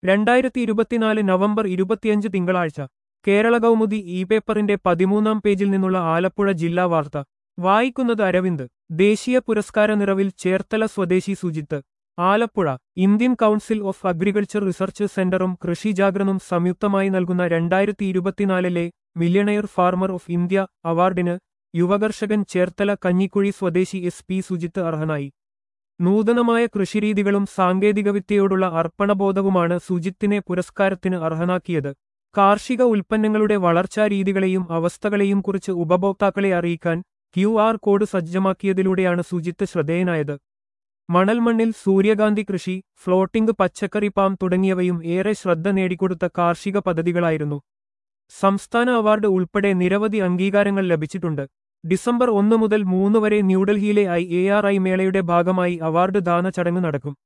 രണ്ടായിരത്തി ഇരുപത്തിനാല് നവംബർ ഇരുപത്തിയഞ്ച് തിങ്കളാഴ്ച കേരള കൗമുദി ഇ പേപ്പറിന്റെ പതിമൂന്നാം പേജിൽ നിന്നുള്ള ആലപ്പുഴ ജില്ലാ വാർത്ത വായിക്കുന്നത് അരവിന്ദ് ദേശീയ പുരസ്കാര നിറവിൽ ചേർത്തല സ്വദേശി Sujith Alappuzha Indian council of agriculture research സെന്ററും കൃഷി ജാഗ്രനും സംയുക്തമായി നൽകുന്ന രണ്ടായിരത്തി ഇരുപത്തിനാലിലെ മില്യണയർ ഫാർമർ ഓഫ് ഇന്ത്യ അവാർഡിന് യുവകർഷകൻ ചേർത്തല കഞ്ഞിക്കുഴി സ്വദേശി എസ് പി സുജിത്ത് അർഹനായി നൂതനമായ കൃഷിരീതികളും സാങ്കേതികവിദ്യയോടുള്ള അർപ്പണബോധവുമാണ് സുജിത്തിനെ പുരസ്കാരത്തിന് അർഹനാക്കിയത് കാർഷിക ഉൽപ്പന്നങ്ങളുടെ വളർച്ചാരീതികളെയും അവസ്ഥകളെയും കുറിച്ച് ഉപഭോക്താക്കളെ അറിയിക്കാൻ ക്യു ആർ കോഡ് സജ്ജമാക്കിയതിലൂടെയാണ് സുജിത്ത് ശ്രദ്ധേയനായത് മണൽമണ്ണിൽ സൂര്യകാന്തി കൃഷി ഫ്ലോട്ടിംഗ് പച്ചക്കറി പാം തുടങ്ങിയവയും ഏറെ ശ്രദ്ധ നേടിക്കൊടുത്ത കാർഷിക പദ്ധതികളായിരുന്നു സംസ്ഥാന അവാർഡ് ഉൾപ്പെടെ നിരവധി അംഗീകാരങ്ങൾ ലഭിച്ചിട്ടുണ്ട് ഡിസംബർ ഒന്ന് മുതൽ മൂന്ന് വരെ ന്യൂഡൽഹിയിലെ ഐ എ ആർ ഐ മേളയുടെ ഭാഗമായി അവാർഡ് ദാന ചടങ്ങ് നടക്കും